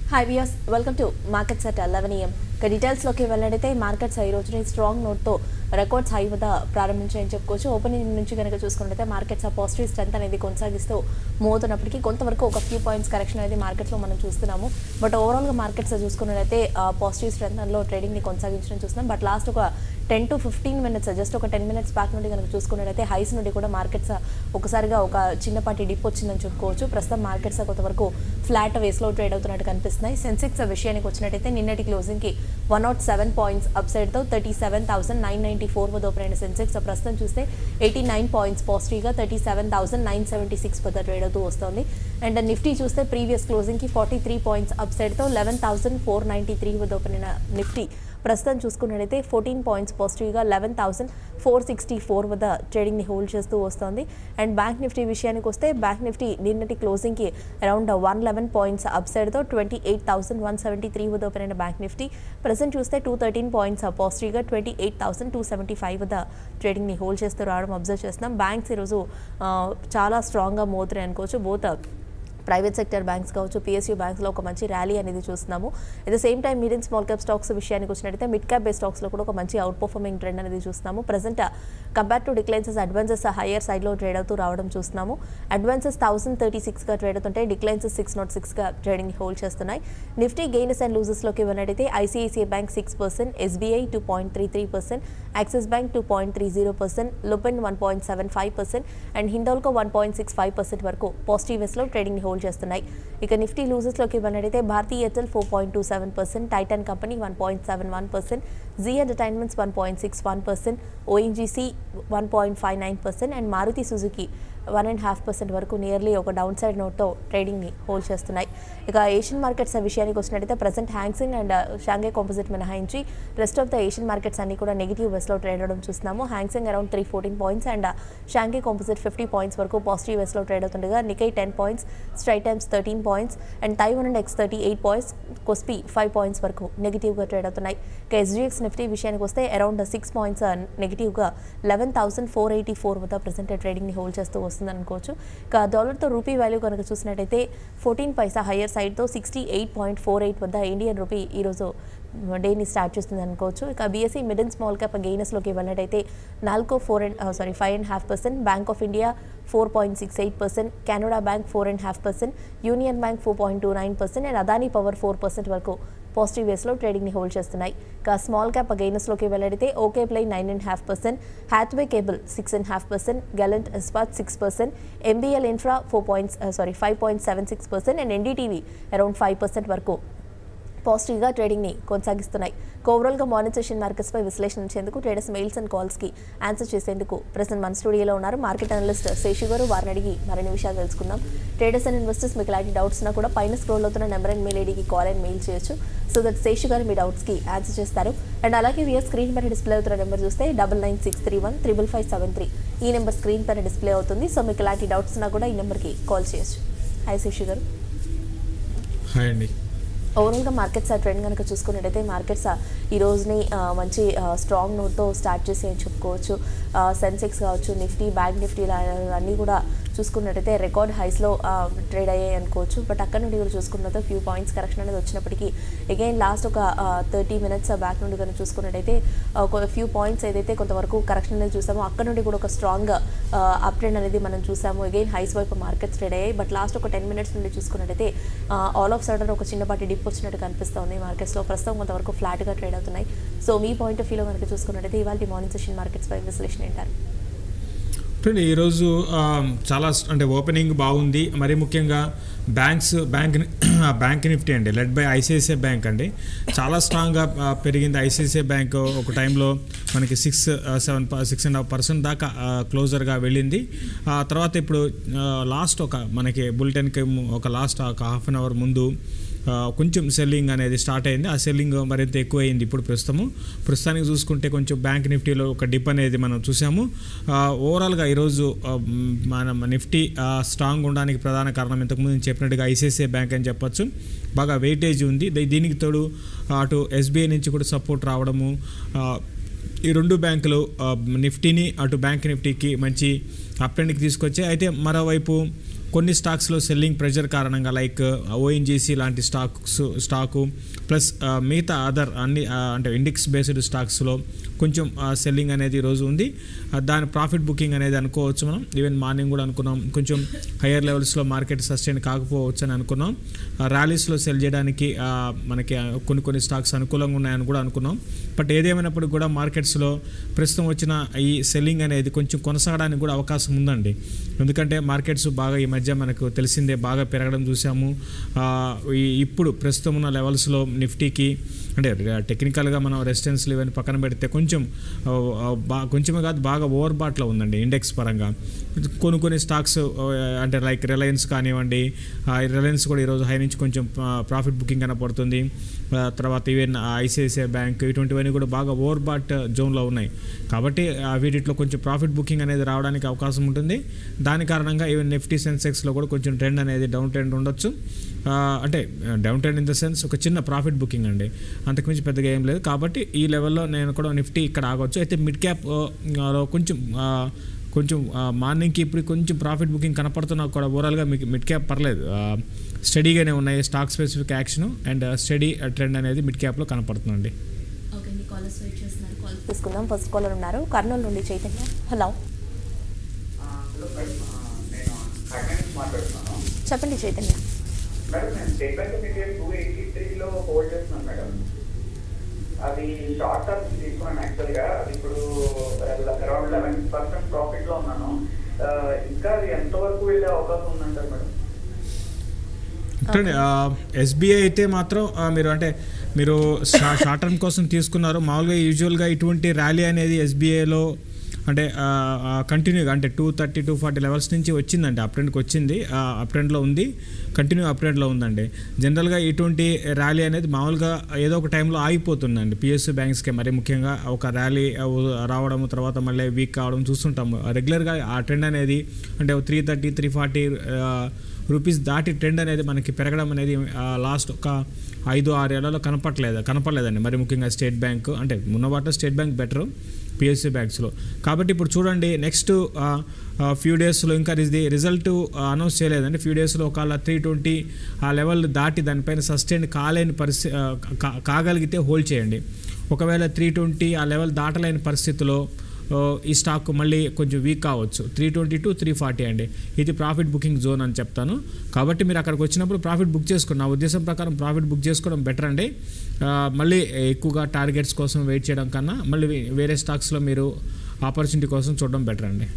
Hi viewers welcome to markets at eleven AM ఇక డీటెయిల్స్లోకి వెళ్ళినట్టయితే మార్కెట్స్ ఈ రోజున స్ట్రాంగ్ నోట్తో రికార్డ్స్ హై వద్ద ప్రారంభించాయని చెప్పుకోవచ్చు ఓపెనింగ్ నుంచి కనుక చూసుకున్నట్లయితే మార్కెట్స్ ఆ పాజిటివ్ స్ట్రెంత్ అనేది కొనసాగిస్తూ మోతున్నప్పటికీ కొంతవరకు ఒక ఫ్యూ పాయింట్స్ కరెక్షన్ అనేది మార్కెట్లో మనం చూస్తున్నాము బట్ ఓవరాల్గా మార్కెట్స్ చూసుకున్నట్లయితే పాజిటివ్ స్ట్రెంత్లో ట్రేడింగ్ని కొనసాగించడం చూస్తున్నాం బట్ లాస్ట్ ఒక ten to fifteen minutes just ఒక టెన్ మినిట్స్ బ్యాక్ నుండి కనుక చూసుకున్నట్లయితే హైస్ నుండి కూడా మార్కెట్స్ ఒకసారిగా ఒక చిన్నపాటి డిప్ వచ్చిందని చెప్పుకోవచ్చు ప్రస్తుతం మార్కెట్స్ కొంతవరకు ఫ్లాట్ వేస్లో ట్రేడ్ అవుతున్నట్టు కనిపిస్తున్నాయి సెన్సెక్స్ విషయానికి వచ్చినట్టయితే నిన్నటి క్లోజింగ్కి one nought seven points up సైడ్తో thirty seven thousand nine ninety four వద్ద ఓపెన్ అయిన సెన్సెక్స్ ప్రస్తుతం చూస్తే ఎయిటీ నైన్ పాయింట్స్ పాజిటివ్గా thirty seven thousand nine seventy six వద్ద ట్రేడ్ అవుతూ వస్తుంది అండ్ నిఫ్టీ చూస్తే ప్రీవియస్ క్లోజింగ్కి ఫార్టీ త్రీ పాయింట్స్ అప్ సైడ్తో eleven thousand four ninety three వద్ద ఓపెన్ అయిన నిఫ్టీ ప్రస్తుతం చూసుకున్నట్లయితే ఫోర్టీన్ పాయింట్స్ పాజిటివ్గా eleven thousand four sixty four వద్ద ట్రేడింగ్ని హోల్డ్ చేస్తూ వస్తుంది అండ్ బ్యాంక్ నిఫ్టీ విషయానికి వస్తే బ్యాంక్ నిఫ్టీ నిన్నటి క్లోజింగ్కి around one eleven points up సైడ్తో twenty eight thousand one seventy three వద్ద ఓపెన్ అయిన బ్యాంక్ నిఫ్టీ ప్రజెంట్ చూస్తే టూ థర్టీన్ పాయింట్స్ పాజిటివ్గా twenty eight thousand two seventy five వద్ద ట్రేడింగ్ని హోల్డ్ చేస్తూ రావడం అబ్జర్వ్ చేస్తున్నాం బ్యాంక్స్ ఈరోజు ఆ, చాలా స్ట్రాంగ్గా మోతున్నాయి అనుకోవచ్చు బోత్ ప్రైవేట్ సెక్టర్ బ్యాంక్స్ కావచ్చు పిఎస్యూ బ్యాంక్స్లో ఒక మంచి ర్యాలీ అనేది చూస్తున్నాము at the same time mid and small cap stocks విషయానికి వచ్చినట్టయితే మిడ్ క్యాప్ బేస్ స్టాక్స్లో కూడా ఒక మంచి అవుట్ పర్ఫార్మింగ్ ట్రెండ్ అనేది చూస్తున్నాము present compare to declines advances higher సైడ్లో ట్రేడ్ అవుతూ రావడం చూస్తున్నాము అడ్వాన్సెస్ థౌసండ్ థర్టీ సిక్స్గా ట్రేడ్ అవుతుంటే డిక్లైన్సెస్ సిక్స్ నాట్ సిక్స్గా ట్రేడింగ్ హోల్డ్ చేస్తున్నాయి నిఫ్టీ గెయిన్స్ అండ్ లూజెస్లోకి వెళ్ళినట్టయితే ICICI bank six percent SBI two point three three percent Axis bank two point three zero percent Lupin one point seven five percent and Hindalco one point six five percent వరకు positive వేస్లో ట్రేడింగ్ hold చేస్తున్నాయి ఇక Nifty లూజెస్లోకి వెళ్ళినట్టయితే Bharti Airtel four point two seven percent Titan company one point seven one percent Zee entertainments one point six one percent ONGC one point five nine percent and Maruti Suzuki one and half percent వరకు nearly ఒక down side నోట్తో ట్రేడింగ్ని hold చేస్తున్నాయి ఇక Asian markets విషయానికి వచ్చినట్టయితే present Hang Seng and Shanghai composite మినహాయించి rest of the Asian markets అన్ని కూడా నెగిటివ్ వెస్లో ట్రేడ్ అవడం చూస్తున్నాము Hang Seng around three fourteen points and Shanghai composite fifty points వరకు పాజిటివ్ వెస్లో ట్రేడ్ అవుతుండగా Nikkei ten points Straits Times thirteen points and Taiwan and X thirty eight points Kospi five points వరకు నెగిటివ్గా trade అవుతున్నాయి ఇక SGX Nifty విషయానికి వస్తే around six points నెగిటివ్గా eleven thousand four eighty four వద్ద ప్రజెంట్ ట్రేడింగ్ని హోల్డ్ చేస్తూ వస్తుంది అనుకోవచ్చు ఇక డాలర్తో రూపీ వాల్యూ కనుక చూసినట్టయితే ఫోర్టీన్ పైసా హయ్యర్ సైడ్తో sixty eight point four eight వద్ద ఇండియన్ రూపీ ఈరోజు డేని స్టార్ట్ చేస్తుంది అనుకోవచ్చు ఇక BSE mid and small cap గెయినర్స్లోకి వెళ్ళినట్టయితే NALCO four and sorry five and half percent bank of India four point six eight percent Canara bank four and half percent union bank four point two nine percent and Adani power four percent వరకు positive వేస్లో ట్రేడింగ్ని hold చేస్తున్నాయి ఇక small cap గెయినర్స్లోకి వెళ్ళడితే okay ply nine and half percent Hathway cable six and half percent Gallantt Ispat six percent MBL infra four points sorry five point seven six percent and NDTV around five percent వరకు పాజిటివ్గా ట్రేడింగ్ని కొనసాగిస్తున్నాయి ఓవరాల్గా monetisation మార్కెట్స్పై విశ్లేషించేందుకు traders mails and కాల్స్కి answer చేసేందుకు present మన స్టూడియోలో ఉన్నారు మార్కెట్ అనలిస్ట్ శేషు గారు వారిని అడిగి మరిన్ని విషయాలు తెలుసుకుందాం ట్రేడర్స్ అండ్ ఇన్వెస్టర్స్ మీకు ఎలాంటి డౌట్స్ ఉన్నా కూడా పైన స్క్రోల్ అవుతున్న నెంబర్ అండ్ మెయిల్ ఐడికి కాల్ అండ్ మెయిల్ చేయొచ్చు సో దట్ శేషు గారు మీ డౌట్స్కి ఆన్సర్ చేస్తారు అండ్ అలాగే వీఆర్ స్క్రీన్ పైన డిస్ప్లే అవుతున్న నెంబర్ చూస్తే double nine six three one triple five seven three ఈ నెంబర్ స్క్రీన్ పైన డిస్ప్లే అవుతుంది సో మీకు ఎలాంటి డౌట్స్ ఉన్నా కూడా ఈ నెంబర్కి కాల్ చేయొచ్చు హాయ్ శేషు గారు హాయ్ అండి ఓవరాల్గా మార్కెట్స్ ఆ ట్రెండ్ కనుక చూసుకున్నట్టయితే మార్కెట్స్ ఆ ఈ రోజుని ఆ, మంచి స్ట్రాంగ్ నోట్తో స్టార్ట్ చేసి అని చెప్పుకోవచ్చు సెన్సెక్స్ కావచ్చు నిఫ్టీ బ్యాంక్ నిఫ్టీ ఇలా అన్నీ కూడా చూసుకున్నట్టయితే రికార్డ్ హైస్లో ట్రేడ్ అయ్యాయి అనుకోవచ్చు బట్ అక్కడ నుండి కూడా చూసుకున్నట్టు ఫ్యూ పాయింట్స్ కరెక్షన్ అనేది వచ్చినప్పటికీ అగైన్ లాస్ట్ ఒక థర్టీ మినిట్స్ బ్యాక్ నుండి కనుక చూసుకున్నట్టయితే ఆ, ఒక ఫ్యూ పాయింట్స్ ఏదైతే కొంతవరకు కరెక్షన్ అనేది చూసామో అక్కడ నుండి కూడా ఒక స్ట్రాంగ్ అప్ ట్రెండ్ అనేది మనం చూసాము అగైన్ హైస్ వైపు మార్కెట్స్ ట్రేడ్ అయ్యాయి బట్ లాస్ట్ ఒక టెన్ మినిట్స్ నుండి చూసుకున్నట్టయితే ఆల్ ఆఫ్ సడన్ ఒక చిన్నపాటి డిప్ వచ్చినట్టు కనిపిస్తుంది మార్కెట్స్లో ప్రస్తుతం కొంతవరకు ఫ్లాట్గా ట్రేడ్ అవుతున్నాయి సో మీ పాయింట్ ఆఫ్ వ్యూలో కనుక చూసుకున్నట్టయితే ఇవాళ మార్నింగ్ సెషన్ మార్కెట్స్ పై విశ్లేషణ ఏంటారు చూడండి ఈరోజు ఆ, చాలా స్- అంటే ఓపెనింగ్ బాగుంది మరి ముఖ్యంగా బ్యాంక్స్ బ్యాంక్ ని- బ్యాంక్ నిఫ్టీ అండి లెడ్ బై ఐసిఐసిఐ బ్యాంక్ అండి చాలా స్ట్రాంగ్గా ఆ, పెరిగింది ఐసిఐసిఐ బ్యాంక్ ఒక టైంలో మనకి six seven six and half percent దాకా ఆ, క్లోజర్గా వెళ్ళింది ఆ తర్వాత ఇప్పుడు ఆ, లాస్ట్ ఒక మనకి బులెటిన్కి ము- ఒక లాస్ట్ ఒక హాఫ్ అన్ అవర్ ముందు ఆ, కొంచెం సెల్లింగ్ అనేది స్టార్ట్ అయింది ఆ సెల్లింగ్ మరింత ఎక్కువ అయింది ఇప్పుడు ప్రస్తుతము ప్రస్తుతానికి చూసుకుంటే కొంచెం బ్యాంక్ నిఫ్టీలో ఒక డిప్ అనేది మనం చూసాము ఆ, ఓవరాల్గా ఈరోజు ఆ, మ్, మన నిఫ్టీ ఆ, స్ట్రాంగ్ ఉండడానికి ప్రధాన కారణం ఇంతకుముందు నేను చెప్పినట్టుగా ఐసిఐసిఐ బ్యాంక్ అని చెప్పొచ్చు బాగా వెయిటేజ్ ఉంది దీ- దీనికి తోడు అటు ఎస్బీఐ నుంచి కూడా సపోర్ట్ రావడము ఆ, ఈ రెండు బ్యాంకులు ఆ, నిఫ్టీని అటు బ్యాంక్ నిఫ్టీకి మంచి అప్ ట్రెండ్కి తీసుకొచ్చాయి అయితే మరోవైపు కొన్ని స్టాక్స్లో సెల్లింగ్ ప్రెషర్ కారణంగా లైక్ ఓఎన్జీసీ లాంటి స్టాక్స్ స్టాకు ప్లస్ ఆ, మిగతా అదర్ అన్ని ఆ, అంటే ఇండెక్స్ బేస్డ్ స్టాక్స్లో కొంచెం సెల్లింగ్ అనేది ఈరోజు ఉంది ఆ, దాని ప్రాఫిట్ బుకింగ్ అనేది అనుకోవచ్చు మనం ఈవెన్ మార్నింగ్ కూడా అనుకున్నాం కొంచెం హయ్యర్ లెవెల్స్లో మార్కెట్ సస్టైన్ కాకపోవచ్చు అని అనుకున్నాం ర్యాలీస్లో సెల్ చేయడానికి ఆ, మనకి ఆ, కొన్ని కొన్ని స్టాక్స్ అనుకూలంగా ఉన్నాయని కూడా అనుకున్నాం బట్ ఏదేమైనప్పటికీ కూడా మార్కెట్స్లో ప్రస్తుతం వచ్చిన ఈ సెల్లింగ్ అనేది కొంచెం కొనసాగడానికి కూడా అవకాశం ఉందండి ఎందుకంటే మార్కెట్స్ బాగా ఈ మధ్య మనకు తెలిసిందే బాగా పెరగడం చూసాము ఆ, ఈ- ఇప్పుడు ప్రస్తుతం ఉన్న లెవెల్స్లో నిఫ్టీకి అంటే టెక్నికల్గా మనం రెసిస్టెన్స్ ఇవన్నీ పక్కన పెడితే కొంచెం ఆ, ఆ, బా కొంచెమే కాదు బాగా ఓవర్ బాట్లో ఉందండి ఇండెక్స్ పరంగా కొన్ని కొన్ని స్టాక్స్ ఆ, అంటే లైక్ రిలయన్స్ కానివ్వండి రిలయన్స్ కూడా ఈరోజు హై నుంచి కొంచెం ప్రాఫిట్ బుకింగ్ కనపడుతుంది ఆ, తర్వాత ఈవెన్ ఐసిఐసిఐ బ్యాంక్ ఇటువంటివన్నీ కూడా బాగా ఓవర్ బాట్ జోన్లో ఉన్నాయి కాబట్టి ఆ, వీటిలో కొంచెం ప్రాఫిట్ బుకింగ్ అనేది రావడానికి అవకాశం ఉంటుంది దాని కారణంగా ఈవెన్ నిఫ్టీ సెన్సెక్స్లో కూడా కొంచెం ట్రెండ్ అనేది డౌన్ ట్రెండ్ ఉండొచ్చు ఆ, అంటే down trend in the sense ఒక చిన్న ప్రాఫిట్ బుకింగ్ అండి అంతకుమించి పెద్దగా ఏం లేదు కాబట్టి ఈ లెవెల్లో నేను కూడా నిఫ్టీ ఇక్కడ ఆగవచ్చు అయితే మిడ్ క్యాప్ ఆ, లో కొంచెం ఆ, కొంచెం ఆ, మార్నింగ్కి ఇప్పుడు కొంచెం ప్రాఫిట్ బుకింగ్ కనపడుతున్నా కూడా ఓవరాల్గా మీకు మిడ్ క్యాప్ పర్లేదు ఆ, స్టడీగానే ఉన్నాయి stock specific action and steady trend అనేది మిడ్ క్యాప్లో కనపడుతుందండి ఓకే అండి కాలర్స్ వెయిట్ చేస్తున్నారు కాల్ తీసుకుందాం ఫస్ట్ కాలర్ ఉన్నారు కర్నూలు నుండి చైతన్య హలో హలో మేడం ఆ, నేను కాకినాడ నుంచి మాట్లాడుతున్నాను చెప్పండి చైతన్య మేడం నేను State Bank of India two eighty త్రీలో హోల్డ్ చేస్తున్నాను మేడం అది షార్ట్ టర్మ్ తీసుకున్నాను యాక్చువల్గా అది ఇప్పుడు అరౌండ్ లెవెన్ పర్సెంట్ ప్రాఫిట్లో ఉన్నాను ఆ, ఇంకా అది ఎంతవరకు వెళ్ళే అవకాశం ఉందంటారు మేడం చూడండి ఎస్బీఐ అయితే మాత్రం ఆ, మీరు అంటే మీరు షా- షార్ట్ టర్మ్ కోసం తీసుకున్నారు మామూలుగా యూజువల్గా ఇటువంటి ర్యాలీ అనేది ఎస్బీఐలో అంటే కంటిన్యూగా అంటే two thirty two forty levels నుంచి వచ్చిందండి అప్ ట్రెండ్కి వచ్చింది అప్ ట్రెండ్లో ఉంది కంటిన్యూ అప్ ట్రెండ్లో ఉందండి జనరల్గా ఇటువంటి ర్యాలీ అనేది మామూలుగా ఏదో ఒక టైంలో ఆగిపోతుందండి పిఎస్యూ బ్యాంక్స్కి మరి ముఖ్యంగా ఒక ర్యాలీ రావడం తర్వాత మళ్ళీ వీక్ కావడం చూస్తుంటాము రెగ్యులర్గా ఆ ట్రెండ్ అనేది అంటే three thirty three forty rupees దాటి ట్రెండ్ అనేది మనకి పెరగడం అనేది లాస్ట్ ఒక ఐదు ఆరు ఏళ్లలో కనపట్లేదు కనపడలేదండి మరి ముఖ్యంగా స్టేట్ బ్యాంక్ అంటే ఉన్నవాటిలో స్టేట్ బ్యాంక్ బెటర్ పిఎస్సి బ్యాంక్స్లో కాబట్టి ఇప్పుడు చూడండి నెక్స్ట్ ఫ్యూ డేస్లో ఇంకా ఇది రిజల్ట్ అనౌన్స్ చేయలేదండి ఫ్యూ డేస్లో ఒకవేళ త్రీ ట్వంటీ ఆ లెవెల్ దాటి దానిపైన సస్టైన్ కాలేని పరిస్థితి కాగలిగితే హోల్డ్ చేయండి ఒకవేళ త్రీ ట్వంటీ ఆ లెవెల్ దాటలేని పరిస్థితిలో ఆ, ఈ స్టాక్ మళ్ళీ కొంచెం వీక్ కావచ్చు three twenty to three forty అండి ఇది ప్రాఫిట్ బుకింగ్ జోన్ అని చెప్తాను కాబట్టి మీరు అక్కడికి వచ్చినప్పుడు ప్రాఫిట్ బుక్ చేసుకోండి నా ఉద్దేశం ప్రకారం ప్రాఫిట్ బుక్ చేసుకోవడం బెటర్ అండి ఆ, మళ్ళీ ఎక్కువగా టార్గెట్స్ కోసం వెయిట్ చేయడం కన్నా మళ్ళీ వే- వేరే స్టాక్స్లో మీరు ఆపర్చునిటీ కోసం చూడడం బెటర్ అండి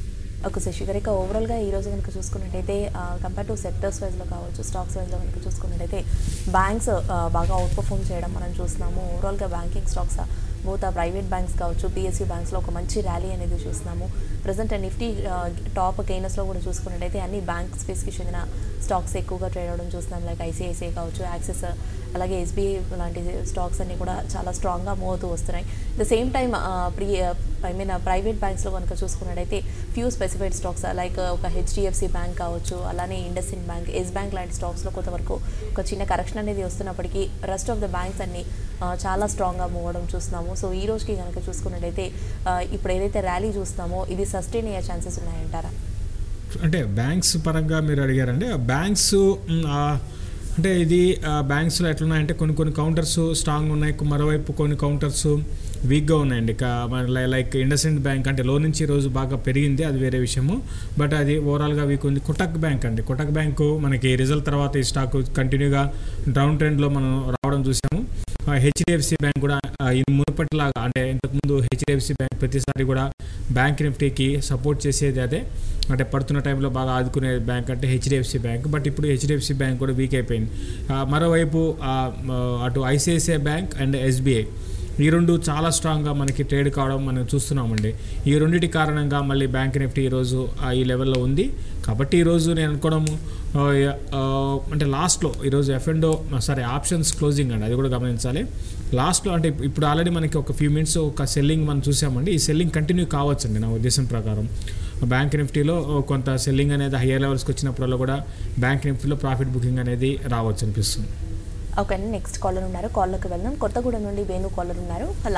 ఒక శశి గారు ఇక ఓవరాల్గా ఈ రోజు కనుక చూసుకున్నట్టయితే కంపేర్ టు సెక్టర్స్ వైజ్లో కావచ్చు స్టాక్స్ వైజ్లో కనుక చూసుకున్నట్టయితే బ్యాంక్స్ బాగా అవుట్ పర్ఫామ్ చేయడం మనం చూస్తున్నాము ఓవరాల్గా బ్యాంకింగ్ స్టాక్స్ బోత్ ఆ ప్రైవేట్ బ్యాంక్స్ కావచ్చు పిఎస్యూ బ్యాంక్స్లో ఒక మంచి ర్యాలీ అనేది చూస్తున్నాము ప్రజెంట్ నిఫ్టీ టాప్ గెయినర్స్లో కూడా చూసుకున్నట్టయితే అన్ని బ్యాంక్ స్పేస్కి చెందిన స్టాక్స్ ఎక్కువగా ట్రేడ్ అవడం చూస్తున్నాం లైక్ ఐసిఐసిఐ కావచ్చు యాక్సిస్ అలాగే ఎస్బీఐ లాంటి స్టాక్స్ అన్ని కూడా చాలా స్ట్రాంగ్గా మూవ్ అవుతూ వస్తున్నాయి the same time pre I mean private బ్యాంక్స్లో కనుక చూసుకున్నట్టయితే ఫ్యూ స్పెసిఫైడ్ స్టాక్స్ లైక్ ఒక హెచ్డిఎఫ్సి బ్యాంక్ కావచ్చు అలానే IndusInd bank Yes bank లాంటి స్టాక్స్లో కొంతవరకు ఒక చిన్న కరెక్షన్ అనేది వస్తున్నప్పటికీ రెస్ట్ ఆఫ్ ద బ్యాంక్స్ అన్ని ఆ, చాలా స్ట్రాంగ్గా మూవ్ అవడం చూస్తున్నాము సో ఈ రోజుకి కనుక చూసుకున్నట్టయితే ఆ, ఇప్పుడు ఏదైతే ర్యాలీ చూస్తున్నామో ఇది సస్టైన్ అయ్యే ఛాన్సెస్ ఉన్నాయంటారా అంటే బ్యాంక్స్ పరంగా మీరు అడిగారండి ఆ బ్యాంక్స్ మ్, ఆ, అంటే ఇది ఆ, బ్యాంక్స్లో ఎట్లున్నాయంటే కొన్ని కొన్ని కౌంటర్స్ స్ట్రాంగ్ ఉన్నాయి మరోవైపు కొన్ని కౌంటర్స్ వీక్గా ఉన్నాయండి కా- మన లై- లైక్ ఇండస్ఇండ్ బ్యాంక్ అంటే లో నుంచి ఈ రోజు బాగా పెరిగింది అది వేరే విషయము బట్ అది ఓవరాల్గా వీక్ ఉంది కొటక్ బ్యాంక్ అండి కొటక్ బ్యాంకు మనకి రిజల్ట్ తర్వాత ఈ స్టాక్ కంటిన్యూగా డౌన్ ట్రెండ్లో మనం రావడం చూసాము హెచ్డిఎఫ్సి బ్యాంక్ కూడా ఆ, ఈ మునుపటిలాగా అంటే ఇంతకుముందు హెచ్డిఎఫ్సి బ్యాంక్ ప్రతిసారి కూడా బ్యాంక్ నిఫ్టీకి సపోర్ట్ చేసేది అదే అంటే పడుతున్న టైంలో బాగా ఆదుకునే బ్యాంక్ అంటే హెచ్డిఎఫ్సి బ్యాంక్ బట్ ఇప్పుడు హెచ్డిఎఫ్సి బ్యాంక్ కూడా వీక్ అయిపోయింది ఆ, మరోవైపు ఆ, మ, అటు ఐసిఐసిఐ బ్యాంక్ అండ్ ఎస్బీఐ ఈ రెండు చాలా స్ట్రాంగ్గా మనకి ట్రేడ్ కావడం మనం చూస్తున్నామండి ఈ రెండింటి కారణంగా మళ్ళీ బ్యాంక్ నిఫ్టీ ఈరోజు ఆ, ఈ లెవెల్లో ఉంది కాబట్టి ఈరోజు నేను అనుకోవడము ఆ, ఆ, అంటే లాస్ట్లో ఈరోజు ఎఫ్ఎండో సారీ ఆప్షన్స్ క్లోజింగ్ అండి అది కూడా గమనించాలి లాస్ట్లో అంటే ఇప్- ఇప్పుడు ఆల్రెడీ మనకి ఒక ఫ్యూ మినిట్స్ ఒక సెల్లింగ్ మనం చూసామండి ఈ సెల్లింగ్ కంటిన్యూ కావచ్చండి నా ఉద్దేశం ప్రకారం బ్యాంక్ నిఫ్టీలో కొంత సెల్లింగ్ అనేది హయ్యర్ లెవెల్స్కి వచ్చినప్పుడల్లా కూడా బ్యాంక్ నిఫ్టీలో ప్రాఫిట్ బుకింగ్ అనేది రావచ్చు అనిపిస్తుంది ఓకే అండి నెక్స్ట్ కాలర్ ఉన్నారు కాల్లోకి వెళ్దాం కొత్తగూడెం నుండి వేణు కాలర్ ఉన్నారు hello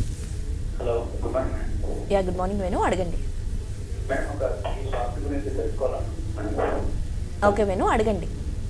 hello good morning madam yeah good morning Venu అడగండి మేడం ఒక ఈ షాప్ గురించి తెలుసుకోవాలనుకుంటున్నాను ఓకే వేణు అడగండి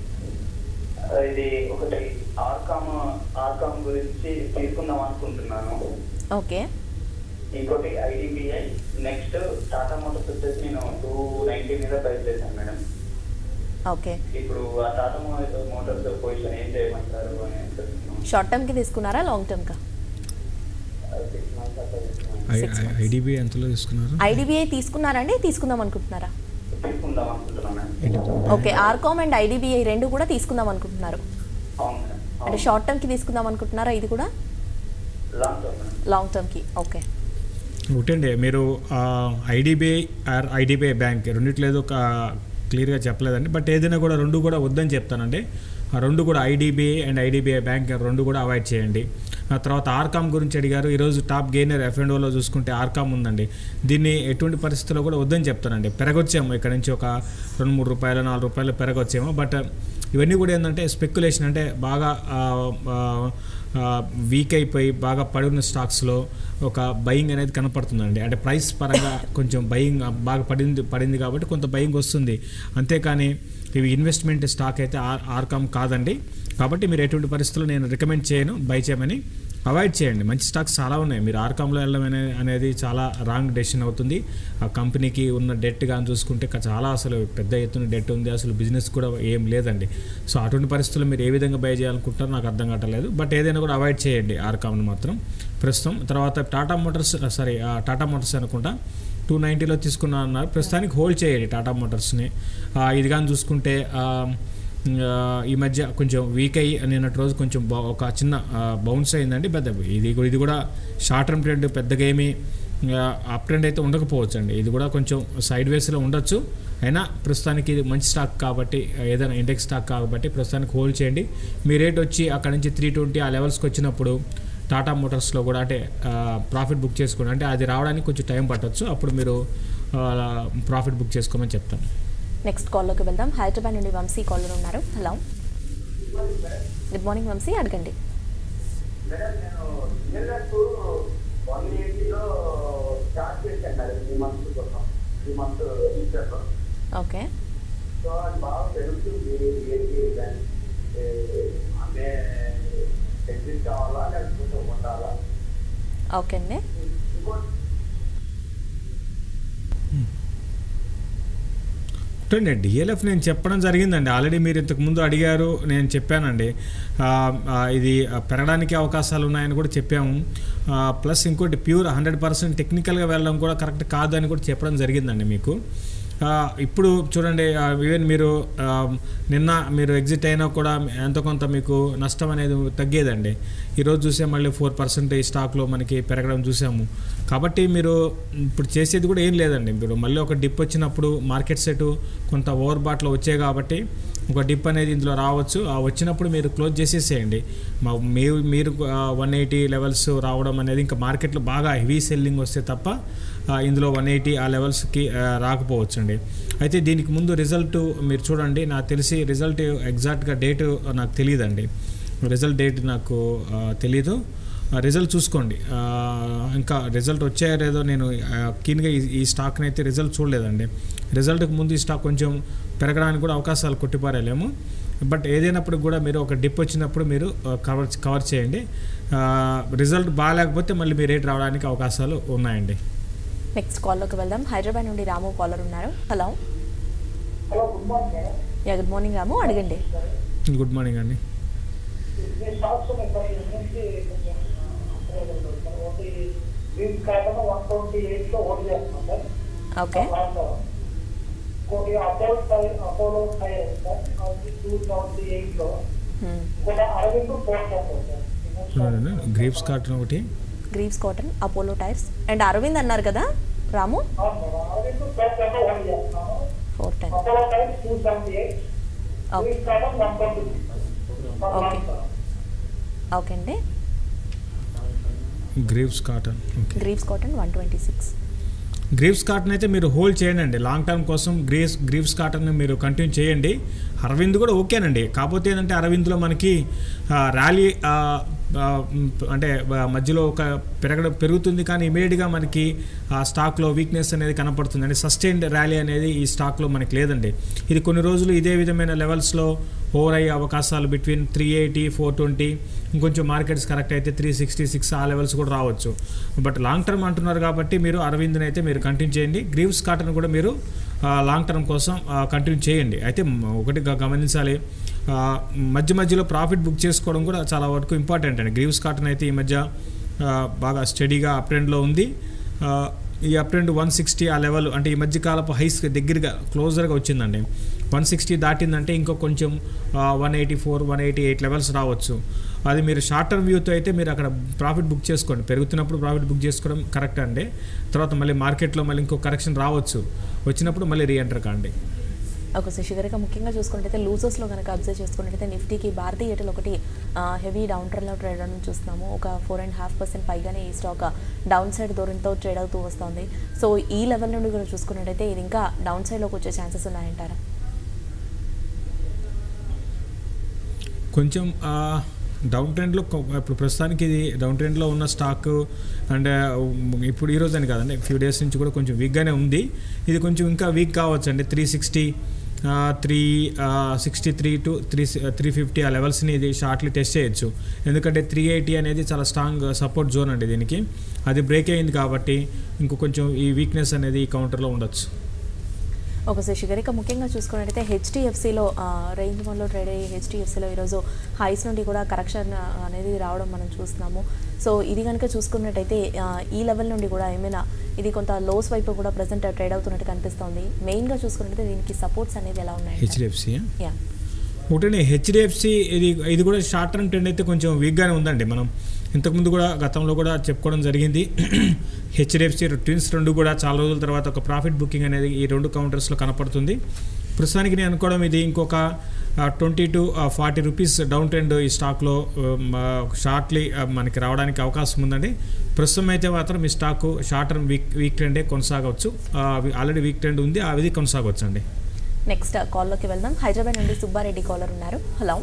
ఇది ఒకటి ఆర్కామ్ ఆర్కామ్ గురించి తీసుకుందాం అనుకుంటున్నాను ఓకే ఇంకోటి ఐడిబిఐ నెక్స్ట్ టాటా మోటార్స్ వచ్చేసి నేను టూ నైన్టీ మీద బై చేశాను మేడం ఓకే ఇప్పుడు ఆ టాటా మోటార్స్ మోటార్స్ పొజిషన్ ఏం చేయమంటారు అని అనుకుంటున్నాను షార్ట్ టర్మ్కి తీసుకున్నారా లాంగ్ టర్మ్కా సిక్స్ మంత్స్ అట్లా తీసుకున్నాను. Six months. ఐడిబి ఎంతలో తీసుకున్నారు ఐడిబిఐ తీసుకున్నారండి తీసుకుందాం అనుకుంటున్నారా తీసుకుందాం అనుకుంటున్నాను madam okay RCom and IDBI రెండు కూడా తీసుకుందాం అనుకుంటున్నారు అవును మేడం అంటే అవును. షార్ట్ టర్మ్కి తీసుకుందాం అనుకుంటున్నారా ఇది కూడా లాంగ్ టర్మ్ మేడం లాంగ్ టర్మ్కి ఓకే ఒకటండి మీరు ఐడిబిఐ ఆర్ ఐడిబిఐ బ్యాంక్ రెండిట్లో ఏదో ఒక క్లియర్గా చెప్పలేదండి బట్ ఏదైనా కూడా రెండు కూడా వద్దని చెప్తానండి ఆ రెండు కూడా ఐడిబిఐ అండ్ ఐడిబిఐ బ్యాంక్ రెండు కూడా అవాయిడ్ చేయండి ఆ తర్వాత ఆర్కామ్ గురించి అడిగారు ఈరోజు టాప్ గెయినర్ ఎఫ్ఎండోలో చూసుకుంటే ఆర్కామ్ ఉందండి దీన్ని ఎటువంటి పరిస్థితుల్లో కూడా వద్దని చెప్తానండి పెరగొచ్చేమో ఇక్కడ నుంచి ఒక రెండు మూడు రూపాయలు నాలుగు రూపాయలు పెరగొచ్చేమో బట్ ఇవన్నీ కూడా ఏంటంటే స్పెక్యులేషన్ అంటే బాగా ఆ, ఆ, వీక్ అయిపోయి బాగా పడిన స్టాక్స్లో ఒక బయింగ్ అనేది కనపడుతుందండి అంటే ప్రైస్ పరంగా కొంచెం బయింగ్ బాగా పడింది పడింది కాబట్టి కొంత బయింగ్ వస్తుంది అంతేకాని ఇవి ఇన్వెస్ట్మెంట్ స్టాక్ అయితే ఆర్ ఆర్కామ్ కాదండి కాబట్టి మీరు ఎటువంటి పరిస్థితుల్లో నేను రికమెండ్ చేయను బై చేయమని అవాయిడ్ చేయండి మంచి స్టాక్స్ చాలా ఉన్నాయి మీరు ఆర్కామ్లో వెళ్ళడం అనే- అనేది చాలా రాంగ్ డెసిషన్ అవుతుంది ఆ కంపెనీకి ఉన్న డెట్ కానీ చూసుకుంటే క- చాలా అసలు పెద్ద ఎత్తున డెట్ ఉంది అసలు బిజినెస్ కూడా ఏం లేదండి సో అటువంటి పరిస్థితుల్లో మీరు ఏ విధంగా బై చేయాలనుకుంటారో నాకు అర్థం కావట్లేదు బట్ ఏదైనా కూడా అవాయిడ్ చేయండి ఆర్కామ్ని మాత్రం ప్రస్తుతం తర్వాత Tata Motors sorry Tata Motors అనుకుంటా టూ నైంటీలో తీసుకున్నా అన్నారు ప్రస్తుతానికి హోల్డ్ చేయండి టాటా మోటార్స్ని ఆ, ఇది కానీ చూసుకుంటే ఆ, ఆ, ఈ మధ్య కొంచెం వీక్ అయ్యి నిన్నటి రోజు కొంచెం బౌ- ఒక చిన్న బౌన్స్ అయిందండి పెద్ద ఇది కూడా ఇది కూడా షార్ట్ టర్మ్ ట్రెండ్ పెద్దగా ఏమీ అప్ ట్రెండ్ అయితే ఉండకపోవచ్చు అండి ఇది కూడా కొంచెం సైడ్ వేస్లో ఉండొచ్చు అయినా ప్రస్తుతానికి ఇది మంచి స్టాక్ కాబట్టి ఏదైనా ఇండెక్స్ స్టాక్ కాబట్టి ప్రస్తుతానికి హోల్డ్ చేయండి మీ రేట్ వచ్చి అక్కడ నుంచి త్రీ ట్వంటీ ఆ లెవెల్స్కి వచ్చినప్పుడు టాటా మోటార్స్లో కూడా అంటే ప్రాఫిట్ బుక్ చేసుకోండి అంటే అది రావడానికి కొంచెం టైం పట్టొచ్చు అప్పుడు మీరు ప్రాఫిట్ బుక్ చేసుకోమని చెప్తాను నెక్స్ట్ కాల్లోకి వెళ్దాం హైదరాబాద్ నుండి వంశీ కాలర్ ఉన్నారు హలో గుడ్ మార్నింగ్ వంశీ అడగండి మేడం నేను ఇయర్లకు వన్ ఎయిటీలో స్టార్ట్ చేశాను మేడం త్రీ మంత్స్ కోసం త్రీ మంత్ ఫ్యూచర్లో ఓకే సో అది బాగా పెరుగుతుంది ఏంటి అంటే ఎగ్జిట్ కావాలా లేకపోతే ఉండాలా ఓకే అండి ఇంకోటి చూడండి డిఎల్ఎఫ్ నేను చెప్పడం జరిగిందండి ఆల్రెడీ మీరు ఇంతకు ముందు అడిగారు నేను చెప్పానండి ఆ, ఆ, ఇది ఆ, పెరగడానికి అవకాశాలు ఉన్నాయని కూడా చెప్పాము ఆ, ప్లస్ ఇంకోటి ప్యూర్ హండ్రెడ్ పర్సెంట్ టెక్నికల్గా వెళ్ళడం కూడా కరెక్ట్ కాదు అని కూడా చెప్పడం జరిగిందండి మీకు ఆ, ఇప్పుడు చూడండి ఈవెన్ మీరు ఆ, నిన్న మీరు ఎగ్జిట్ అయినా కూడా ఎంతో కొంత మీకు నష్టం అనేది తగ్గేదండి ఈరోజు చూసే మళ్ళీ ఫోర్ పర్సెంట్ ఈ స్టాక్లో మనకి పెరగడం చూసాము కాబట్టి మీరు ఇప్పుడు చేసేది కూడా ఏం లేదండి ఇప్పుడు మళ్ళీ ఒక డిప్ వచ్చినప్పుడు మార్కెట్ సెట్ కొంత ఓవర్ బాట్లో వచ్చాయి కాబట్టి ఒక డిప్ అనేది ఇందులో రావచ్చు ఆ వచ్చినప్పుడు మీరు క్లోజ్ చేసేసేయండి మా మీరు మీరు వన్ ఎయిటీ లెవెల్స్ రావడం అనేది ఇంకా మార్కెట్లో బాగా హెవీ సెల్లింగ్ వస్తే తప్ప ఆ, ఇందులో వన్ ఎయిటీ ఆ లెవెల్స్కి రాకపోవచ్చు అండి అయితే దీనికి ముందు రిజల్ట్ మీరు చూడండి నాకు తెలిసి రిజల్ట్ ఎగ్జాక్ట్గా డేట్ నాకు తెలియదండి రిజల్ట్ డేట్ నాకు ఆ, తెలీదు ఆ, రిజల్ట్ చూసుకోండి ఆ, ఇంకా రిజల్ట్ వచ్చాయో లేదో నేను ఆ, కీన్గా ఈ ఈ స్టాక్ని అయితే రిజల్ట్ చూడలేదండి రిజల్ట్కి ముందు ఈ స్టాక్ కొంచెం పెరగడానికి కూడా అవకాశాలు కొట్టిపారేలేము బట్ ఏదైనప్పుడు కూడా మీరు ఒక డిప్ వచ్చినప్పుడు మీరు ఆ, కవర్ కవర్ చేయండి ఆ, రిజల్ట్ బాగాలేకపోతే మళ్ళీ మీ రేట్ రావడానికి అవకాశాలు ఉన్నాయండి నెక్స్ట్ కాల్లోకి వెళ్దాం హైదరాబాద్ నుండి రాము కాలర్ ఉన్నారు hello hello good morning madam yeah good morning Ramu అడగండి గుడ్ మార్నింగ్ అండి ఈ స్టాక్స్ ఉన్నాయి సార్ ఈ నుంచి కొంచెం అప్రూవల్ ఉంటుంది సార్ ఒకటి గ్రీన్ కాటన్ వన్ ట్వంటీ ఎయిట్లో ఓట్ చేస్తున్నాం సార్ ఓకే ఇంకోటి Apollo tyre Apollo tyre sir అది టూ సెవెంటీ ఎయిట్లో ఇంకోటి అరవింద్ పోస్ట్ సార్ చూడండి గ్రేప్స్ కాటన్ ఒకటి Greaves cotton Apollo tyres and Arvind అన్నారు కదా రాము అవును మేడం అరవింద్ పోస్ట్ ఓట్ చేస్తున్నాము four ten Apollo tyre two seventy eight okay green cotton one twenty Okay. Okay అండి Greaves cotton okay Greaves cotton one twenty six Greaves cotton అయితే మీరు hold చేయండి అండి long term కోసం గ్రీవ్స్ గ్రీవ్స్ కాటన్ మీరు continue చేయండి అరవింద్ కూడా ఓకేనండి కాకపోతే ఏంటంటే అరవింద్లో మనకి ఆ, ర్యాలీ ఆ, ఆ, మ్, అంటే ఆ, మధ్యలో ఒక పెరగడం పెరుగుతుంది కానీ ఇమీడియట్గా మనకి ఆ స్టాక్లో వీక్నెస్ అనేది కనపడుతుంది అంటే సస్టైన్డ్ ర్యాలీ అనేది ఈ స్టాక్లో మనకి లేదండి ఇది కొన్ని రోజులు ఇదే విధమైన లెవెల్స్లో ఓవర్ అయ్యే అవకాశాలు between three eighty four twenty ఇంకొంచెం మార్కెట్స్ కరెక్ట్ అయితే త్రీ సిక్స్టీ సిక్స్ ఆ లెవెల్స్ కూడా రావచ్చు బట్ లాంగ్ టర్మ్ అంటున్నారు కాబట్టి మీరు అరవింద్ని అయితే మీరు కంటిన్యూ చేయండి గ్రీవ్స్ కాటన్ కూడా మీరు ఆ, లాంగ్ టర్మ్ కోసం ఆ, కంటిన్యూ చేయండి అయితే మ్, ఒకటి గ- గమనించాలి ఆ, మధ్య మధ్యలో ప్రాఫిట్ బుక్ చేసుకోవడం కూడా చాలా వరకు ఇంపార్టెంట్ అండి గ్రీవ్స్ కాటన్ అయితే ఈ మధ్య ఆ, బాగా స్టడీగా అప్ ట్రెండ్లో ఉంది ఆ, ఈ అప్ ట్రెండ్ వన్ సిక్స్టీ ఆ లెవెల్ అంటే ఈ మధ్య కాలపు హైస్ దగ్గరగా క్లోజర్గా వచ్చిందండి వన్ సిక్స్టీ దాటిందంటే ఇంకో కొంచెం one eighty four one eighty eight levels రావచ్చు అది మీరు షార్ట్ టర్మ్ వ్యూతో అయితే మీరు అక్కడ ప్రాఫిట్ బుక్ చేసుకోండి పెరుగుతున్నప్పుడు ప్రాఫిట్ బుక్ చేసుకోవడం కరెక్ట్ అండి తర్వాత మళ్ళీ మార్కెట్లో మళ్ళీ ఇంకో కరెక్షన్ రావచ్చు వచ్చినప్పుడు మళ్ళీ రీఎంటర్ కాండి ఒక శశిధరిక ముఖ్యంగా చూసుకుంటే లూజర్స్లో కనుక అబ్జర్వ్ చేసుకున్నట్టయితే నిఫ్టీకి భారతీయ ఎయిర్టెల్ ఒకటి హెవీ డౌన్ ట్రెండ్లో ట్రేడ్ అవడం చూస్తున్నాము ఒక ఫోర్ అండ్ హాఫ్ పర్సెంట్ పైగానే ఈ స్టాక్ డౌన్ సైడ్ దూరంతో ట్రేడ్ అవుతూ వస్తుంది సో ఈ లెవెల్ నుండి కూడా చూసుకున్నట్టయితే ఇది ఇంకా డౌన్ సైడ్లోకి వచ్చే ఛాన్సెస్ ఉన్నాయంటారా కొంచెం ఆ, డౌన్ ట్రెండ్లో కొ- ఇప్పుడు ప్రస్తుతానికి ఇది డౌన్ ట్రెండ్లో ఉన్న స్టాక్ అండ్ ఇప్పుడు ఈ రోజు అని కాదండి ఫ్యూ డేస్ నుంచి కూడా కొంచెం వీక్గానే ఉంది ఇది కొంచెం ఇంకా వీక్ కావచ్చు అండి three sixty three sixty three to three three fifty ఆ లెవెల్స్ని ఇది షార్ట్లీ టెస్ట్ చేయొచ్చు ఎందుకంటే త్రీ ఎయిటీ అనేది చాలా స్ట్రాంగ్ సపోర్ట్ జోన్ అండి దీనికి అది బ్రేక్ అయింది కాబట్టి ఇంకో కొంచెం ఈ వీక్నెస్ అనేది ఈ కౌంటర్లో ఉండొచ్చు ఒక శశిధరిక ముఖ్యంగా చూసుకున్నట్టయితే హెచ్డిఎఫ్సిలో రేంజ్ వన్లో ట్రేడ్ అయ్యే హెచ్డిఎఫ్సిలో ఈరోజు హైస్ నుండి కూడా కరెక్షన్ అనేది రావడం మనం చూస్తున్నాము సో ఇది కనుక చూసుకున్నట్టయితే ఆ, ఈ లెవెల్ నుండి కూడా ఏమైనా ఇది కొంత లోస్ వైపు కూడా ప్రజెంట్ ట్రేడ్ అవుతున్నట్టు కనిపిస్తోంది మెయిన్గా చూసుకున్నట్టయితే దీనికి సపోర్ట్స్ అనేది ఎలా ఉన్నాయి హెచ్డిఎఫ్సి యా ఒకటి హెచ్డిఎఫ్సి ఇది ఇది కూడా షార్ట్ టర్మ్ ట్రెండ్ అయితే కొంచెం వీక్గానే ఉందండి మనం ఇంతకుముందు కూడా గతంలో కూడా చెప్పుకోవడం జరిగింది హెచ్డిఎఫ్సి ట్విన్స్ రెండు కూడా చాలా రోజుల తర్వాత ఒక ప్రాఫిట్ బుకింగ్ అనేది ఈ రెండు కౌంటర్స్లో కనపడుతుంది ప్రస్తుతానికి నేను అనుకోవడం ఇది ఇంకొక twenty to forty rupees down trend ఈ స్టాక్లో షార్ట్లీ మనకి రావడానికి అవకాశం ఉందండి ప్రస్తుతం అయితే మాత్రం ఈ stock short term weak weak ట్రెండే కొనసాగవచ్చు ఆల్రెడీ వీక్ ట్రెండ్ ఉంది అది కొనసాగవచ్చు అండి నెక్స్ట్ కాల్లోకి వెళ్దాం హైదరాబాద్ నుండి సుబ్బారెడ్డి కాలర్ ఉన్నారు hello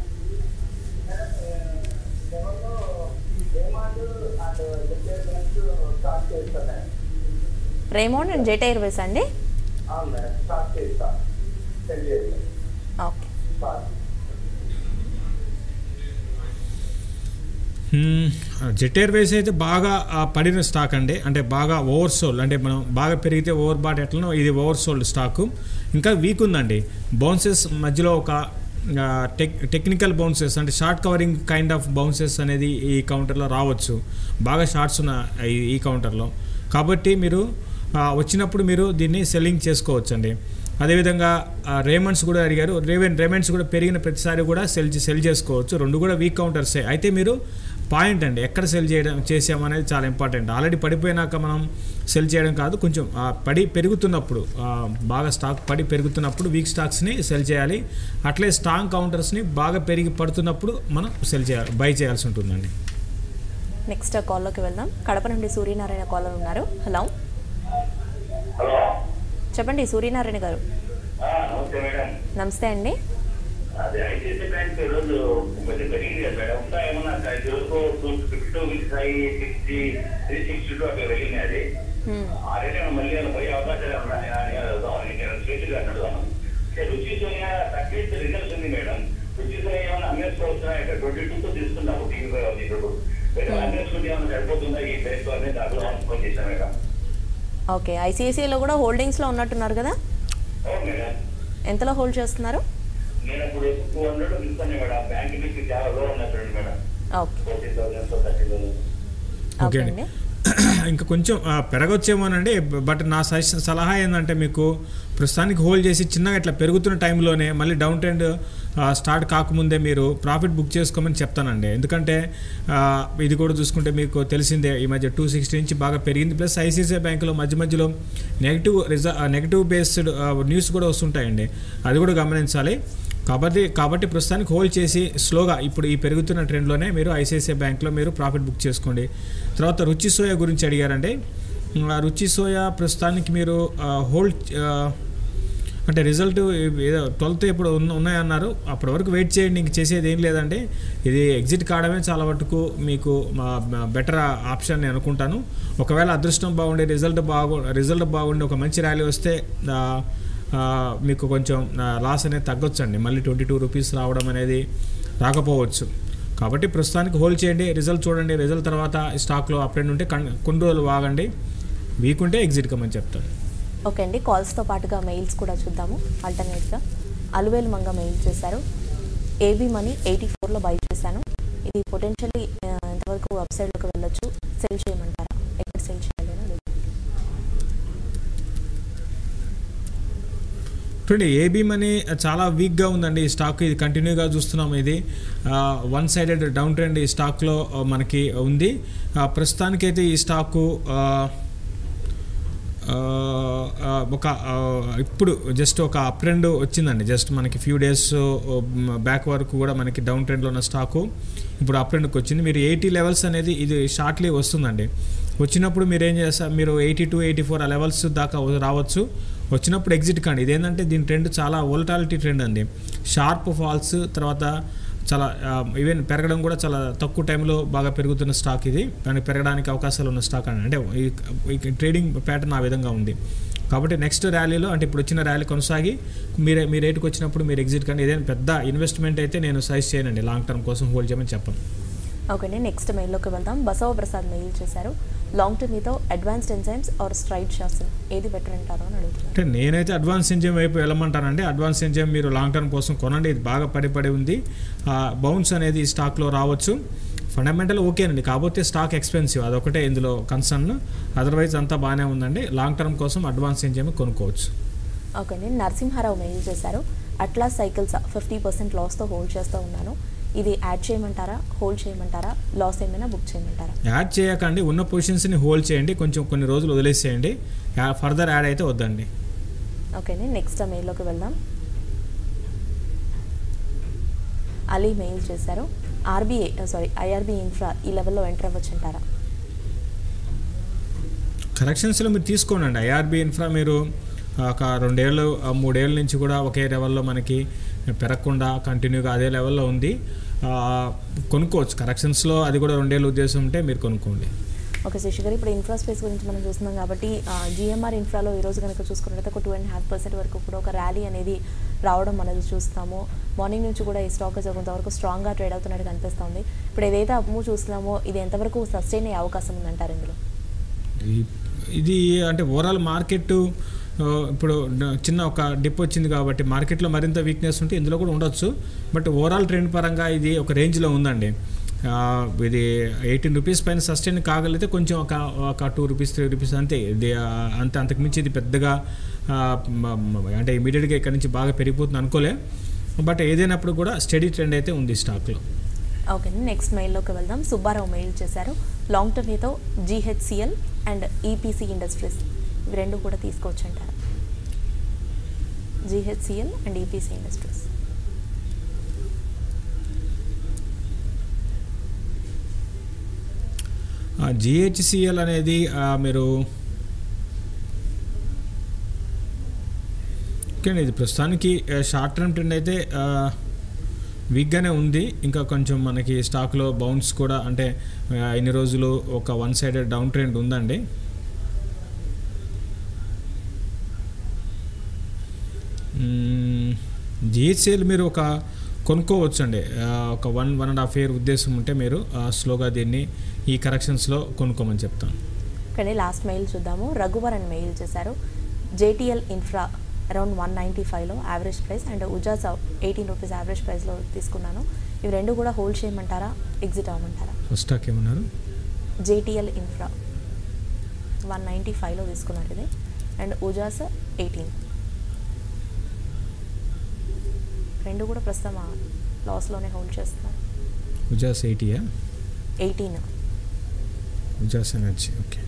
Raymond and Jet Airways అండి ఓకే జెట్ ఎయిర్వేస్ అయితే బాగా ఆ, పడిన స్టాక్ అండి అంటే బాగా ఓవర్ సోల్డ్ అంటే మనం బాగా పెరిగితే ఓవర్ బాట్ ఎట్లనో ఇది ఓవర్ సోల్డ్ స్టాక్ ఇంకా వీక్ ఉందండి బౌన్సెస్ మధ్యలో ఒక ఆ, టెక్ టెక్నికల్ బౌన్సెస్ అంటే short covering kind of bounces అనేది ఈ కౌంటర్లో రావచ్చు బాగా షార్ట్స్ ఉన్న ఈ- ఈ కౌంటర్లో కాబట్టి మీరు ఆ, వచ్చినప్పుడు మీరు దీన్ని సెల్లింగ్ చేసుకోవచ్చండి అదేవిధంగా రేమండ్స్ కూడా అడిగారు రేవెన్ రేమండ్స్ కూడా పెరిగిన ప్రతిసారి కూడా సెల్ సెల్ చేసుకోవచ్చు రెండు కూడా వీక్ కౌంటర్సే అయితే మీరు పాయింట్ అండి ఎక్కడ సెల్ చేయడం చేసామనేది చాలా ఇంపార్టెంట్ ఆల్రెడీ పడిపోయినాక మనం సెల్ చేయడం కాదు కొంచెం ఆ, పడి పెరుగుతున్నప్పుడు ఆ, బాగా స్టాక్ పడి పెరుగుతున్నప్పుడు వీక్ స్టాక్స్ని సెల్ చేయాలి అట్లే స్ట్రాంగ్ కౌంటర్స్ని బాగా పెరిగి పడుతున్నప్పుడు మనం సెల్ చేయాలి బై చేయాల్సి ఉంటుందండి నెక్స్ట్ కాల్లోకి వెళ్దాం కడప నుండి సూర్యనారాయణ కాలర్ ఉన్నారు హలో హలో చెప్పండి సూర్యనారాయణ గారు ఆ, నమస్తే మేడం నమస్తే అండి అదే ఐసిఐసి బ్యాంక్ ఈరోజు కొంచెం పెరిగింది కదా మేడం ఇంకా ఏమన్నా ఈ రోజు two fifty two five sixty three sixty two అక్కడ వెళ్ళింది అది హ్మ్. ఆ రేట్ ఏమైనా మళ్ళీ ఏమైనా పోయే అవకాశాలు ఉన్నాయి అని అడుగుదాం నేను స్ట్రేట్ గా అడుగుదాను రుచి సోయా తక్కువ రిజల్ట్స్ ఉంది మేడం రుచి సోయా ఏమైనా అమ్మేసుకోవచ్చునా ఇక్కడ ట్వంటీ టూ తో తీసుకున్నాము టీవీ ఫైవ్ ఉంది ఇప్పుడు వేరే అమ్మేసుకుంటే ఏమైనా సరిపోతుందా ఈ ప్రైస్ అనేది అడుగుదాం ఫోన్ చేశాను మేడం ఓకే ఐసిఐసిఐలో కూడా హోల్డింగ్స్లో ఉన్నట్టున్నారు కదా అవును మేడం ఎంతలో హోల్డ్ చేస్తున్నారు నేను ఇప్పుడు టూ హండ్రెడ్ తీసుకున్నాను మేడం బ్యాంక్ నుంచి చాలా లో ఉన్నట్టు madam okay forty thousand thirty thousand okay okay అండి అండి ఇంకా కొంచెం ఆ, పెరగొచ్చేమోనండి బట్ నా సజెషన్ సలహా ఏంటంటే మీకు ప్రస్తుతానికి హోల్డ్ చేసి చిన్నగా ఇట్లా పెరుగుతున్న టైంలోనే మళ్ళీ డౌన్ ట్రెండ్ స్టార్ట్ కాకముందే మీరు ప్రాఫిట్ బుక్ చేసుకోమని చెప్తానండి ఎందుకంటే ఆ, ఇది కూడా చూసుకుంటే మీకు తెలిసిందే ఈ మధ్య టూ సిక్స్టీ నుంచి బాగా పెరిగింది ప్లస్ ఐసీసీఐ బ్యాంకులో మధ్య మధ్యలో నెగిటివ్ రిజ నెగిటివ్ బేస్డ్ న్యూస్ కూడా వస్తుంటాయండి అది కూడా గమనించాలి కాబట్టి కాబట్టి ప్రస్తుతానికి హోల్డ్ చేసి స్లోగా ఇప్పుడు ఈ పెరుగుతున్న ట్రెండ్లోనే మీరు ఐసిఐసిఐ బ్యాంక్లో మీరు ప్రాఫిట్ బుక్ చేసుకోండి తర్వాత రుచి సోయా గురించి అడిగారంటే ఆ రుచి సోయా ప్రస్తుతానికి మీరు ఆ, హోల్డ్ ఆ, అంటే రిజల్ట్ ఏదో ట్వెల్త్ ఇప్పుడు ఉన్న ఉన్నాయన్నారు అప్పటి వరకు వెయిట్ చేయండి ఇంక చేసేది ఏం లేదంటే ఇది ఎగ్జిట్ కావడమే చాలా మటుకు మీకు బెటర్ ఆప్షన్ నేను అనుకుంటాను ఒకవేళ అదృష్టం బాగుండి రిజల్ట్ బాగు రిజల్ట్ బాగుండి ఒక మంచి ర్యాలీ వస్తే ఆ, ఆ, మీకు కొంచెం లాస్ అనేది తగ్గొచ్చండి మళ్ళీ ట్వంటీ టూ రూపీస్ రావడం అనేది రాకపోవచ్చు కాబట్టి ప్రస్తుతానికి హోల్డ్ చేయండి రిజల్ట్ చూడండి రిజల్ట్ తర్వాత ఈ స్టాక్లో అప్డేట్ ఉంటే కన్- కొన్ని రోజులు వాగండి వీక్ ఉంటే ఎగ్జిట్ కమ్మని చెప్తాను ఓకే అండి కాల్స్తో పాటుగా మెయిల్స్ కూడా చూద్దాము ఆల్టర్నేట్గా అలువేలు మంగ మెయిల్ చేశారు ఏబీ మనీ ఎయిటీ ఫోర్లో బై చేశాను ఇది పొటెన్షియల్లీ ఎంతవరకు వెబ్సైట్లోకి వెళ్ళొచ్చు సెల్ చేయమంటారా ఎక్కడ సెల్ చేయాలి అని అడుగుతున్నాను. చూడండి ఏబీ మనీ చాలా వీక్గా ఉందండి ఈ స్టాక్ ఇది కంటిన్యూగా చూస్తున్నాం ఇది వన్ సైడెడ్ డౌన్ ట్రెండ్ ఈ స్టాక్లో ఆ, మనకి ఉంది ఆ, ప్రస్తుతానికైతే ఈ స్టాకు ఆ, ఆ, ఆ, ఒక ఆ, ఇప్పుడు జస్ట్ ఒక అప్ ట్రెండ్ వచ్చిందండి జస్ట్ మనకి ఫ్యూ డేస్ బ్యాక్ వరకు కూడా మనకి డౌన్ ట్రెండ్లో ఉన్న స్టాకు ఇప్పుడు అప్ ట్రెండ్కి వచ్చింది మీరు ఎయిటీ లెవెల్స్ అనేది ఇది షార్ట్లీ వస్తుందండి వచ్చినప్పుడు మీరు ఏం చేస్తారు మీరు ఎయిటీ టు ఎయిటీ ఫోర్ ఆ లెవెల్స్ దాకా రావచ్చు వచ్చినప్పుడు ఎగ్జిట్ కండి ఇదేంటంటే దీని ట్రెండ్ చాలా వోల్టాలిటీ ట్రెండ్ అండి షార్ప్ ఫాల్స్ తర్వాత చాలా ఈవెన్ పెరగడం కూడా చాలా తక్కువ టైంలో బాగా పెరుగుతున్న స్టాక్ ఇది దానికి పెరగడానికి అవకాశాలు ఉన్న స్టాక్ అండి అంటే ఈ- ఈ ట్రేడింగ్ ప్యాటర్న్ ఆ విధంగా ఉంది కాబట్టి నెక్స్ట్ ర్యాలీలో అంటే ఇప్పుడు వచ్చిన ర్యాలీ కొనసాగి మీరే మీ రేటుకి వచ్చినప్పుడు మీరు ఎగ్జిట్ కానీ ఏదైనా పెద్ద ఇన్వెస్ట్మెంట్ అయితే నేను సైజ్ చేయనండి లాంగ్ టర్మ్ కోసం హోల్డ్ చేయమని చెప్పను ఓకే అండి నెక్స్ట్ మెయిల్లోకి వెళ్దాం బసవ ప్రసాద్ మెయిల్ చేశారు లాంగ్ టర్మ్ మీతో advanced enzymes or Strides Shasun ఏది బెటర్ అంటారో అని అడుగుతున్నారు అంటే నేనైతే అడ్వాన్స్ ఎంజిఎం వైపు వెళ్ళమంటానండి అడ్వాన్స్ ఎంజిఎం మీరు లాంగ్ టర్మ్ కోసం కొనండి ఇది బాగా పడి పడి ఉంది బౌన్స్ అనేది ఈ స్టాక్లో రావచ్చు ఫండమెంటల్ ఓకేనండి కాకపోతే స్టాక్ ఎక్స్పెన్సివ్ అదొకటే ఇందులో కన్సర్న్ అదర్వైజ్ అంతా బాగానే ఉందండి లాంగ్ టర్మ్ కోసం అడ్వాన్స్ ఎంజిఎం కొనుక్కోవచ్చు ఓకే అండి నరసింహారావు మెయిల్ చేశారు అట్లా సైకిల్స్ ఫిఫ్టీ పర్సెంట్ లాస్తో హోల్డ్ చేస్తూ ఉన్నాను ఇది యాడ్ చేయమంటారా హోల్డ్ చేయమంటారా లాస్ ఏమైనా బుక్ చేయమంటారా యాడ్ చేయకండి ఉన్న పొజిషన్స్ని హోల్డ్ చేయండి కొంచెం కొన్ని రోజులు వదిలేసేయండి ఫర్దర్ యాడ్ అయితే వద్దండి ఓకే అండి నెక్స్ట్ మెయిల్లోకి వెళ్దాం అలీ మెయిల్ చేశారు ఆర్బీఐ సారీ ఐఆర్బీ ఇన్ఫ్రా ఈ లెవెల్లో ఎంటర్ అవ్వచ్చు అంటారా కరెక్షన్స్లో మీరు తీసుకోండి ఐఆర్బీ ఇన్ఫ్రా మీరు ఒక రెండేళ్ళు ఆ, మూడేళ్ళ నుంచి కూడా ఒకే లెవెల్లో మనకి పెరగకుండా కంటిన్యూగా అదే లెవెల్లో ఉంది ఆ, కొనుక్కోవచ్చు కరెక్షన్స్లో అది కూడా రెండేళ్ళ ఉద్దేశం ఉంటే మీరు కొనుక్కోండి ఓకే శశి గారు ఇప్పుడు ఇన్ఫ్రా స్పేస్ గురించి మనం చూస్తున్నాం కాబట్టి జిఎంఆర్ ఇన్ఫ్రాలో ఈ రోజు కనుక చూసుకున్నట్లయితే ఒక టూ అండ్ హాఫ్ పర్సెంట్ వరకు కూడా ఒక ర్యాలీ అనేది రావడం అనేది చూస్తాము మార్నింగ్ నుంచి కూడా ఈ స్టాక్ కొంతవరకు స్ట్రాంగ్గా ట్రేడ్ అవుతున్నట్టు కనిపిస్తుంది ఇప్పుడు ఏదైతే అప్మూవ్ చూస్తున్నామో ఇది ఎంతవరకు సస్టైన్ అయ్యే అవకాశం ఉందంటారు ఇందులో ఈ- ఇది అంటే ఓవరాల్ మార్కెట్ ఆ, ఇప్పుడు న- చిన్న ఒక డిప్ వచ్చింది కాబట్టి మార్కెట్లో మరింత వీక్నెస్ ఉంటే ఇందులో కూడా ఉండొచ్చు బట్ ఓవరాల్ ట్రెండ్ పరంగా ఇది ఒక రేంజ్లో ఉందండి ఆ, ఇది ఎయిటీన్ రూపీస్ పైన సస్టైన్ కాగలిగితే కొంచెం ఒక ఒక టూ రూపీస్ త్రీ రూపీస్ అంతే ఇది ఆ, అంతే అంతకుమించి ఇది పెద్దగా ఆ, మ- మ- అంటే ఇమీడియట్గా ఇక్కడ నుంచి బాగా పెరిగిపోతుంది అనుకోలే బట్ ఏదైనప్పుడు కూడా స్టడీ ట్రెండ్ అయితే ఉంది స్టాక్లో ఓకే నెక్స్ట్ మెయిల్లోకి వెళ్దాం సుబ్బారావు మెయిల్ చేశారు లాంగ్ టర్మ్ మీతో జీహెచ్సిఎల్ అండ్ ఈపీసీ ఇండస్ట్రీస్ ఇవి రెండు కూడా తీసుకోవచ్చు అంటారు GHCL and EPC industries GHCL అనేది ఆ, మీరు ఓకే ఇది ప్రస్తుతానికి షార్ట్ టర్మ్ ట్రెండ్ అయితే ఆ, వీక్గానే ఉంది ఇంకా కొంచెం మనకి స్టాక్లో బౌన్స్ కూడా అంటే ఆ, ఇన్ని రోజులు ఒక వన్ సైడెడ్ డౌన్ ట్రెండ్ ఉందండి జిహెచ్సిఎల్ మీరు ఒక కొనుక్కోవచ్చు అండి ఒక one one and half year ఉద్దేశం ఉంటే మీరు ఆ, స్లోగా దీన్ని ఈ కరెక్షన్స్లో కొనుక్కోమని చెప్తాను కానీ లాస్ట్ మెయిల్ చూద్దాము రఘువరన్ మెయిల్ చేశారు JTL infra around one ninety ఫైవ్లో average price and Ujaas eighteen rupees average ప్రైస్లో తీసుకున్నాను ఇవి రెండు కూడా హోల్డ్ చేయమంటారా ఎగ్జిట్ అవ్వమంటారా ఫస్ట్ స్టాక్ ఏమన్నారు జేటీఎల్ ఇన్ఫ్రా వన్ నైంటీ ఫైవ్లో తీసుకున్నారు ఇది అండ్ ఉజాస్ ఎయిటీన్ రెండు కూడా ప్రస్తుతం లాస్లోనే హోల్డ్ చేస్తున్నారు ఉజాస్ ఎయిటీయా ఎయిటీన్ ఉజాస్ ఎనర్జీ ఓకే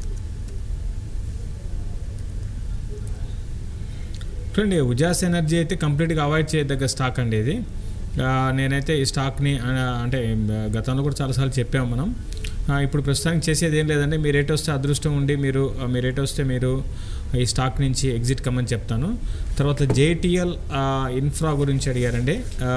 చూడండి ఉజాస్ ఎనర్జీ అయితే కంప్లీట్గా అవాయిడ్ చేయదగ్గ స్టాక్ అండి ఇది ఆ, నేనైతే ఈ స్టాక్ని ఆ, అంటే ఆ, గతంలో కూడా చాలాసార్లు చెప్పాము మనం ఆ, ఇప్పుడు ప్రస్తుతానికి చేసేది ఏం లేదంటే మీ రేట్ వస్తే అదృష్టం ఉండి మీరు ఆ, మీ రేట్ వస్తే మీరు ఈ స్టాక్ నుంచి ఎగ్జిట్ కమ్మని చెప్తాను తర్వాత జేటీఎల్ ఇన్ఫ్రా గురించి అడిగారండి ఆ,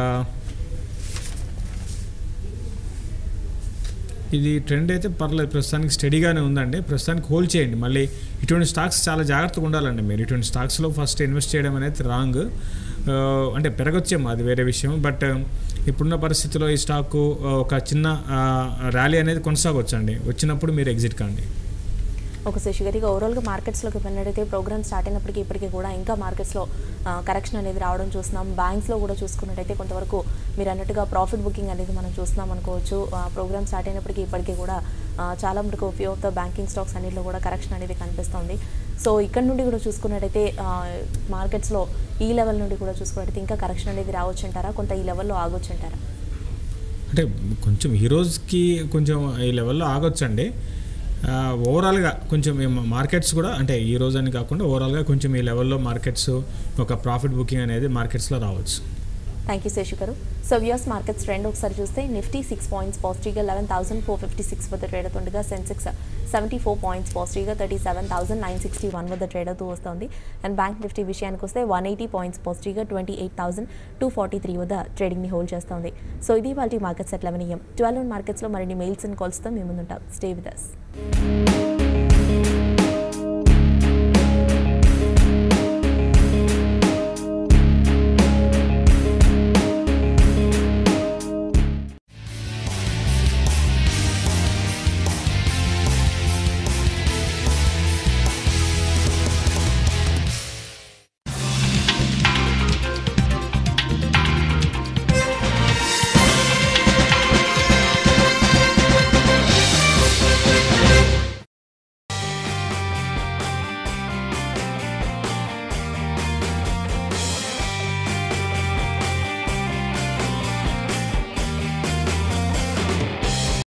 ఇది ట్రెండ్ అయితే పర్లేదు ప్రస్తుతానికి స్టడీగానే ఉందండి ప్రస్తుతానికి హోల్డ్ చేయండి మళ్ళీ ఇటువంటి స్టాక్స్ చాలా జాగ్రత్తగా ఉండాలండి మీరు ఇటువంటి స్టాక్స్లో ఫస్ట్ ఇన్వెస్ట్ చేయడం అనేది రాంగ్ అంటే పెరగొచ్చేమో అది వేరే విషయం బట్ ఇప్పుడున్న పరిస్థితిలో ఈ స్టాకు ఆ, ఒక చిన్న ర్యాలీ అనేది కొనసాగొచ్చండి వచ్చినప్పుడు మీరు ఎగ్జిట్ కాండి ఒక శశి గారికి ఓవరాల్గా మార్కెట్స్లోకి వెళ్ళినట్టయితే ప్రోగ్రామ్ స్టార్ట్ అయినప్పటికీ ఇప్పటికీ కూడా ఇంకా మార్కెట్స్లో కరెక్షన్ అనేది రావడం చూస్తున్నాం బ్యాంక్స్లో కూడా చూసుకున్నట్టయితే కొంతవరకు మీరు అన్నట్టుగా ప్రాఫిట్ బుకింగ్ అనేది మనం చూస్తున్నాం అనుకోవచ్చు ప్రోగ్రామ్ స్టార్ట్ అయినప్పటికీ ఇప్పటికీ కూడా ఆ, చాలా మటుకు few of the banking stocks అన్నింటిలో కూడా కరెక్షన్ అనేది కనిపిస్తుంది సో ఇక్కడ నుండి కూడా చూసుకున్నట్టయితే మార్కెట్స్లో ఈ లెవెల్ నుండి కూడా చూసుకున్నట్టయితే ఇంకా కరెక్షన్ అనేది రావచ్చు అంటారా కొంత ఈ లెవెల్లో ఆగొచ్చు అంటారా అంటే కొంచెం ఈ రోజుకి కొంచెం ఈ లెవెల్లో ఆగొచ్చండి ఆ, ఓవరాల్గా కొంచెం ఈ మార్కెట్స్ కూడా అంటే ఈ రోజు అని కాకుండా ఓవరాల్గా కొంచెం ఈ లెవెల్లో మార్కెట్స్ ఒక ప్రాఫిట్ బుకింగ్ అనేది మార్కెట్స్లో రావచ్చు థ్యాంక్ యూ శేషు గారు సో వ్యూస్ మార్కెట్స్ ట్రెండ్ ఒకసారి చూస్తే నిఫ్టీ సిక్స్ పాయింట్స్ పాజిటివ్గా eleven thousand four fifty six వద్ద ట్రేడ్ అవుతుండగా సెన్సెక్స్ సెవెంటీ ఫోర్ పాయింట్స్ పాజిటివ్గా thirty seven thousand nine sixty one వద్ద ట్రేడ్ అవుతూ వస్తుంది అండ్ బ్యాంక్ నిఫ్టీ విషయానికి వస్తే వన్ ఎయిటీ పాయింట్స్ పాజిటివ్గా twenty eight thousand two forty three వద్ద ట్రేడింగ్ని హోల్డ్ చేస్తుంది సో ఇది వాళ్ళ markets at eleven AM twelve మార్కెట్స్లో మరిన్ని మెయిల్స్ అండ్ కాల్స్తో మేము ముందుంటాం స్టే విత్ అస్